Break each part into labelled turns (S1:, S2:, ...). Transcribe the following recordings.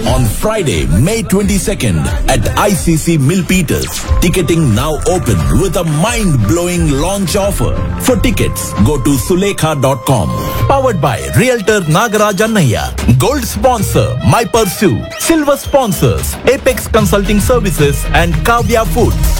S1: on Friday, May 22nd at ICC Milpitas. Ticketing now open with a mind-blowing launch offer. For tickets, go to sulekha.com. Powered by Realtor Nagaraj Annaya. Gold sponsor, My Pursue. Silver sponsors, Apex Consulting Services and Kavya Foods.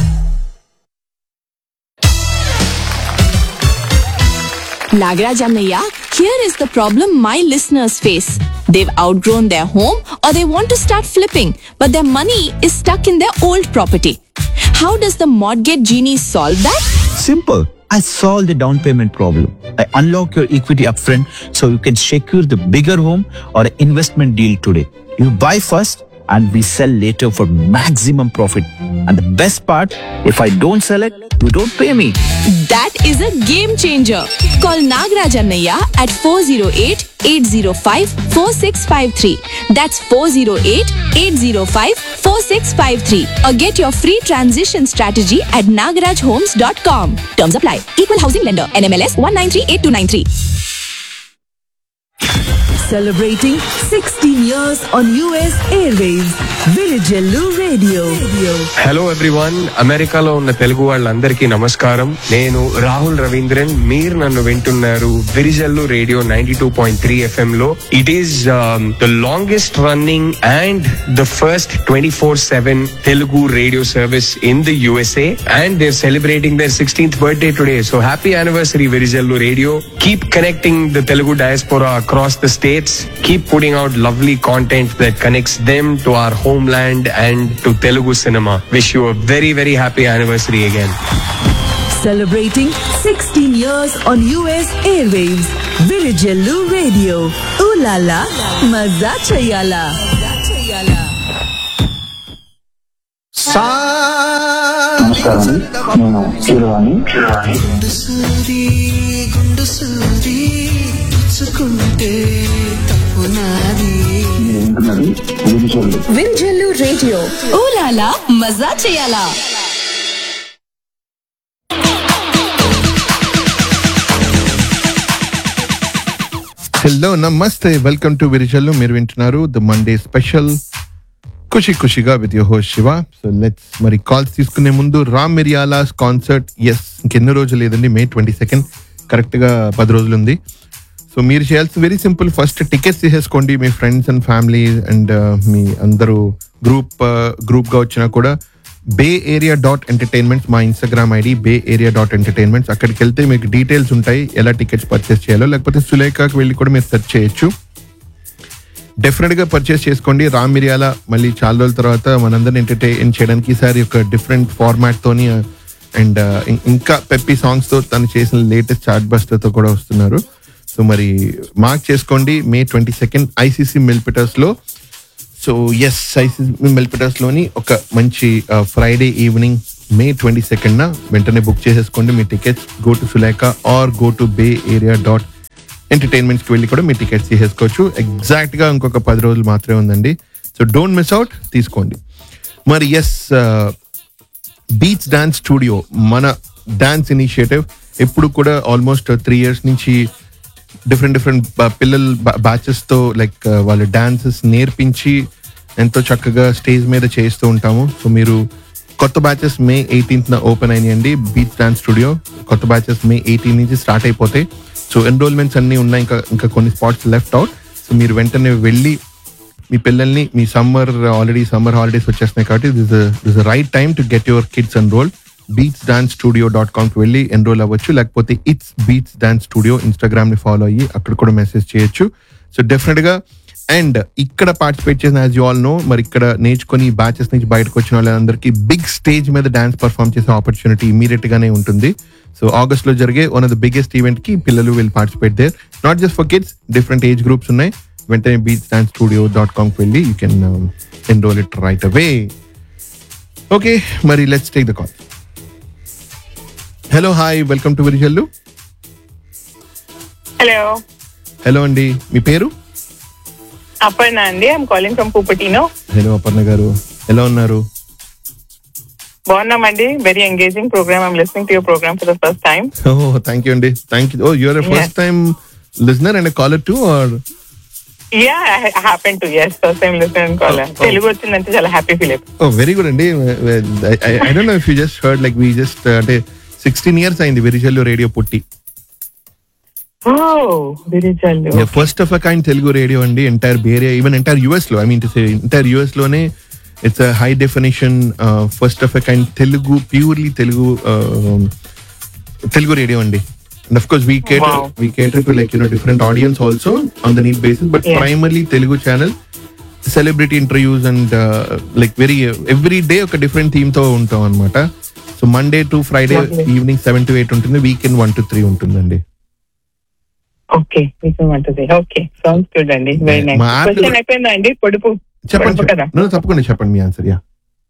S2: Nagaraj Annaya, here is the problem my listeners face. They've outgrown their home or they want to start flipping, but their money is stuck in their old property. How does the mortgage genie solve that?
S3: Simple. I solve the down payment problem. I unlock your equity upfront so you can secure the bigger home or an investment deal today. You buy first and we sell later for maximum profit. And the best part, if I don't sell it, you don't pay me.
S2: That is a game changer. Call Nagaraj Annaya at 408-805-4653. That's 408-805-4653. Or get your free transition strategy at nagarajhomes.com. Terms apply. Equal housing lender. NMLS 1938293.
S4: Celebrating 16 years on US Airwaves. Virijallu Radio.
S5: Hello everyone అమెరికాలో ఉన్న తెలుగు వాళ్ళందరికీ నమస్కారం నేను రాహుల్ రవీంద్రన్ మీరు నన్ను వింటున్నారు Virijallu radio ninety two point three FM లో it is the longest running and the first twenty four seven Telugu radio service in the USA and they're celebrating their sixteenth birthday today so happy anniversary Virijallu radio keep connecting the Telugu diaspora across the States keep putting out lovely content that connects them to our homeland and to Telugu cinema. Wish you a very, very happy anniversary again.
S4: Celebrating 16 years on US Airwaves. Virijallu Radio. Ooh la la. Maza chayala.
S6: నమస్కారం నేను కీరవాణి
S7: సూరి గుండు సూరి పుచ్చుకుంటే తప్పు నాది
S6: మీరు వింటున్నది visual
S2: Vinjallu Radio. Ooh la la, maza chayala.
S8: Hello నమస్తే welcome to Virijallu మీరు వింటున్నారు ద మండే స్పెషల్ ఖుషి ఖుషిగా with your host Shiva so let's మరి కాల్స్ తీసుకునే ముందు రామ్ మిరియాలాస్ కాన్సర్ట్ ఎస్ ఇంకెన్ని రోజులు లేదండి మే ట్వంటీ సెకండ్ కరెక్ట్గా పది రోజులు ఉంది సో మీరు చేయాల్సింది వెరీ సింపుల్ ఫస్ట్ టికెట్స్ తీసేసుకోండి మీ ఫ్రెండ్స్ అండ్ ఫ్యామిలీ అండ్ మీ అందరూ గ్రూప్ గ్రూప్గా వచ్చినా కూడా బే ఏరియా డాట్ ఎంటర్టైన్మెంట్స్ మా Instagram ID bay area dot entertainments అక్కడికి వెళ్తే మీకు డీటెయిల్స్ ఉంటాయి ఎలా టికెట్స్ పర్చేస్ చేయాలో లేకపోతే సులేఖకి వెళ్ళి కూడా మీరు సెర్చ్ చేయొచ్చు డెఫినెట్ గా పర్చేస్ చేసుకోండి రామ్ మిరియాల మళ్ళీ చాలా రోజుల తర్వాత మనందరిని ఎంటర్టైన్ చేయడానికి ఈసారి ఒక డిఫరెంట్ ఫార్మాట్ తోని అండ్ ఇంకా పెప్పి సాంగ్స్ తో తను చేసిన లేటెస్ట్ చార్ట్ బస్టర్ తో కూడా వస్తున్నారు సో మరి మార్క్ చేసుకోండి May twenty second ICC Milpitas లో సో ఎస్ ఐసీసీ మిల్పిటర్స్ లోని ఒక మంచి Friday evening May twenty second వెంటనే బుక్ చేసేసుకోండి మీ tickets go to Sulekha or go to bay area dot ఎంటర్టైన్మెంట్స్కి వెళ్ళి కూడా మీ టికెట్స్ తీసేసుకోవచ్చు ఎగ్జాక్ట్ గా ఇంకొక పది రోజులు మాత్రమే ఉందండి సో డోంట్ మిస్ అవుట్ తీసుకోండి మరి ఎస్ బీచ్ డాన్స్ స్టూడియో మన డాన్స్ ఇనిషియేటివ్ ఎప్పుడు కూడా ఆల్మోస్ట్ త్రీ ఇయర్స్ నుంచి డిఫరెంట్ డిఫరెంట్ పిల్లల బ్యాచెస్ తో లైక్ వాళ్ళ డాన్సెస్ నేర్పించి ఎంతో చక్కగా స్టేజ్ మీద చేస్తూ ఉంటాము సో మీరు కొత్త బ్యాచెస్ మే ఎయిటీన్త్ ఓపెన్ అయినాయండి బీచ్ డాన్స్ స్టూడియో కొత్త బ్యాచెస్ మే ఎయిటీన్ నుంచి స్టార్ట్ అయిపోతాయి సో ఎన్రోల్మెంట్స్ అన్ని ఉన్నాయి ఇంకా ఇంకా కొన్ని స్పాట్స్ లెఫ్ట్ అవుట్ సో మీరు వెంటనే వెళ్ళి మీ పిల్లల్ని మీ సమ్మర్ ఆల్రెడీ సమ్మర్ హాలిడేస్ వచ్చేస్తున్నాయి కాబట్టి this this right time to get your kids enrol Beats dance studio dot కామ్కి వెళ్ళి ఎన్రోల్ అవ్వచ్చు లేకపోతే it's Beats dance studio Instagram ని ఫాలో అయ్యి అక్కడ కూడా మెసేజ్ చేయొచ్చు సో డెఫినెట్ గా అండ్ ఇక్కడ పార్టిసిపేట్ చేసిన యాజ్ యూ ఆల్ నో మరి ఇక్కడ నేర్చుకుని బ్యాచెస్ నుంచి బయటకు వచ్చిన వాళ్ళందరికీ బిగ్ స్టేజ్ మీద డాన్స్ పర్ఫామ్ చేసే ఆపర్చునిటీ ఇమీడియట్ గానే ఉంటుంది సో ఆగస్ట్ లో జరిగే one of the biggest event కి పిల్లలు will participate there not just for kids different age groups ఉన్నాయి వెంటనే బీచ్ డాన్స్ స్టూడియో డాట్ కామ్కి వెళ్ళి you can enroll it right away okay మరి let's take the call hello hi welcome to Virijallu
S9: hello
S8: hello అండి మీ పేరు
S9: అపర్ణ అండి I'm calling from Cupertino
S8: hello Aparna గారు ఎలా ఉన్నారు
S9: బాగున్నామండి very engaging programme I'm listening to your programme for the first time
S8: oh thank you అండి thank you oh you are a first time listener and caller too are
S9: ya happen to yes first time listen call Telugu వచ్చిందంటే చాలా happy feel అయిపోయింది
S8: oh very good అండి I don't know if you just heard like we just అంటే sixteen years అయింది Virijallu radio పుట్టి
S9: oh Virijallu
S8: first of a kind Telugu radio అండి entire వేరే even entire US లో I mean to say entire US లోనే it's high definition first of a kind Telugu purely Telugu uh, Telugu radio అండి and of course we cater
S9: Wow.
S8: We cater to like you know different audience also on the need basis but
S9: Yeah.
S8: Primarily Telugu channel celebrity interviews and like very every day ఒక different theme తో ఉంటాం అనమాట so Monday to Friday
S9: Lovely.
S8: Evening seven to eight ఉంటుంది weekend one two three ఉంటుందండి
S9: okay మీకు మంటది okay sounds good అండి very nice
S8: మా app
S9: క్వశ్చన్
S8: కూడా-
S9: అయిపోయిందా అండి పొడుపు
S8: చెప్పండి
S9: పొడుపు కదా
S8: చెప్పండి No, తప్పకుండా చెప్పండి మీ answer yeah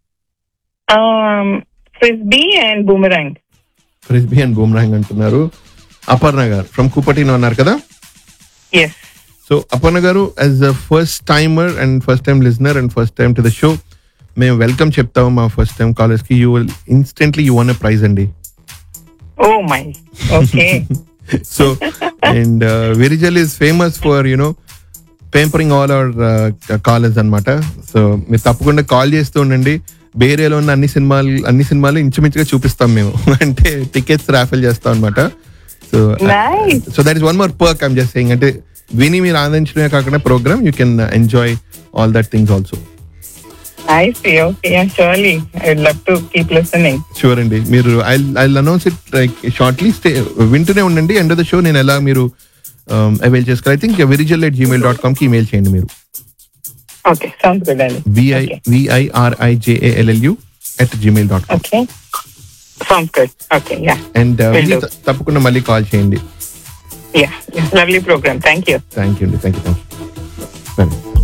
S9: frisbee and boomerang
S8: frisbee and boomerang అంటున్నారు అపర్ణ గారు ఫ్రమ్ కూపటిన్ అన్నారు కదా
S9: ఎస్
S8: సో అపర్ణ గారు as a first timer and first time listener and first time to the show మేము వెల్కమ్ చెప్తాము మా ఫస్ట్ టైం కాలేజ్ కి you will instantly you won prize అండి
S9: oh my okay
S8: so and Virijal is famous for you know pampering all our caller అన్నమాట so మీరు తప్పకుండా call చేస్తూ ఉండండి బేరేలో ఉన్న అన్ని సినిమాలు అన్ని సినిమాలు ఇంచుమించుగా చూపిస్తాం మేము అంటే టికెట్స్ రాఫిల్ చేస్తాం అనమాట so
S9: nice
S8: so that is one more perk I'm just saying అంటే విని మీరు ఆనందించడమే కాకుండా programme you can enjoy all that things also
S9: I see okay surely I love to keep listening
S8: sure అండి మీరు I I announce it like shortly stay వింటూనే ఉండండి end of the show నేను ఎలా మీరు అవైల్ చేసుకోవాలి I think విరిజల్ at Gmail dot com కి email చేయండి మీరు
S9: ఓకే సౌండ్స్ గుడ్ అండి
S8: VI విఐఆర్ఐజేఏఎల్ఎల్యు at Gmail dot com
S9: okay sounds good okay yeah
S8: and
S9: Will do.
S8: తప్పకుండా మళ్ళీ కాల్ చేయండి
S9: yeah lovely program thank you
S8: thank you అండి thank you thank you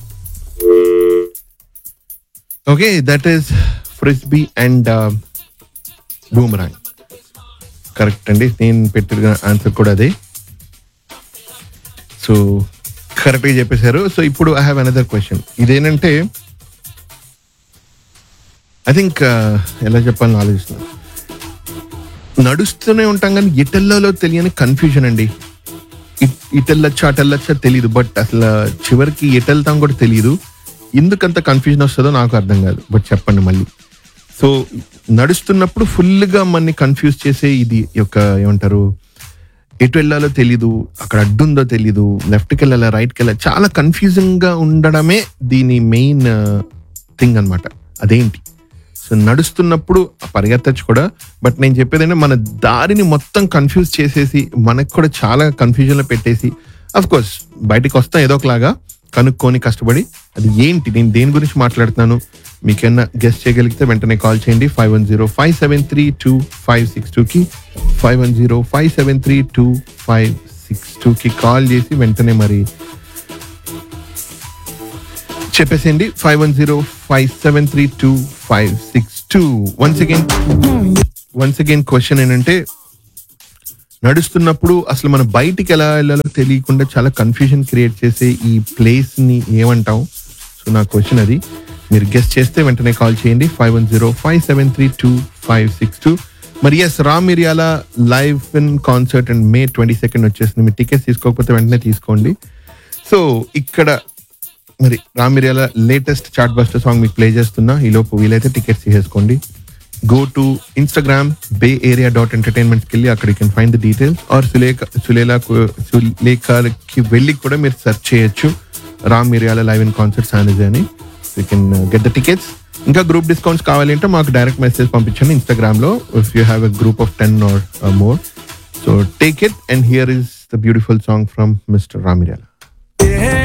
S8: okay that is frisbee and boomerang correct అండి నేను పెట్టిన answer కూడా అదే so కరెక్ట్గా చెప్పేశారు సో ఇప్పుడు ఐ హ్యావ్ అనదర్ క్వశ్చన్ ఇదేంటంటే ఐ థింక్ ఎలా చెప్పాలని ఆలోచిస్తున్నాను నడుస్తూనే ఉంటాం కానీ ఎటెల్లలో తెలియని కన్ఫ్యూజన్ అండి ఇ- ఇటెళ్ళొచ్చా అటెళ్ళొచ్చా తెలియదు బట్ అసలు చివరికి ఎటెళ్తాం కూడా తెలియదు ఎందుకంత కన్ఫ్యూజన్ వస్తుందో నాకు అర్థం కాదు బట్ చెప్పండి మళ్ళీ సో నడుస్తున్నప్పుడు ఫుల్గా మనని కన్ఫ్యూజ్ చేసే ఇది యొక్క ఏమంటారు ఎటు వెళ్ళాలో తెలీదు అక్కడ అడ్డుందో తెలీదు లెఫ్ట్కి వెళ్ళాలా రైట్కి వెళ్ళాలి చాలా కన్ఫ్యూజింగ్ గా ఉండడమే దీని మెయిన్ థింగ్ అన్నమాట అదేంటి సో నడుస్తున్నప్పుడు పరిగెత్తచ్చు కూడా బట్ నేను చెప్పేది ఏంటంటే మన దారిని మొత్తం కన్ఫ్యూజ్ చేసేసి మనకు కూడా చాలా కన్ఫ్యూజన్ లో పెట్టేసి అఫ్ కోర్స్ బయటికి వస్తాం ఏదో ఒకలాగా కనుక్కొని కష్టపడి అది ఏంటి నేను దేని గురించి మాట్లాడుతున్నాను మీకన్నా గెస్ట్ చేయగలిగితే వెంటనే కాల్ చేయండి five one zero five seven three two five six టూకి five one zero five seven three two five six టూకి కాల్ చేసి వెంటనే మరి చెప్పేసేయండి five one zero five seven three two five six two once again once again question ఏంటంటే నడుస్తున్నప్పుడు అసలు మనం బయటికి ఎలా వెళ్ళాలో తెలియకుండా చాలా కన్ఫ్యూజన్ క్రియేట్ చేసే ఈ ప్లేస్ ని ఏమంటాం సో నా క్వశ్చన్ అది మీరు గెస్ట్ చేస్తే వెంటనే కాల్ చేయండి five one zero five seven three two five six two మరి S Ram Miriyala live in concert and May twenty second వచ్చేసింది మీరు టికెట్స్ తీసుకోకపోతే వెంటనే తీసుకోండి సో ఇక్కడ మరి Ram Miriyala latest chart buster song మీకు ప్లే చేస్తున్నా ఈ లోపు వీలైతే టికెట్స్ తీసేసుకోండి go to Instagram bay area dot ఎంటర్టైన్మెంట్కి వెళ్ళి అక్కడ you can find the details or Sulekha సులేలా సులేఖకి వెళ్ళి కూడా మీరు సెర్చ్ చేయొచ్చు Ram Miriyala live in concert సానజ్ అని you can get the tickets ఇంకా గ్రూప్ డిస్కౌంట్స్ కావాలి అంటే మాకు డైరెక్ట్ మెసేజ్ పంపించండి ఇన్స్టాగ్రామ్ లో if you have a group of ten or more so take it and here is the beautiful song from mister Ram మిరియాల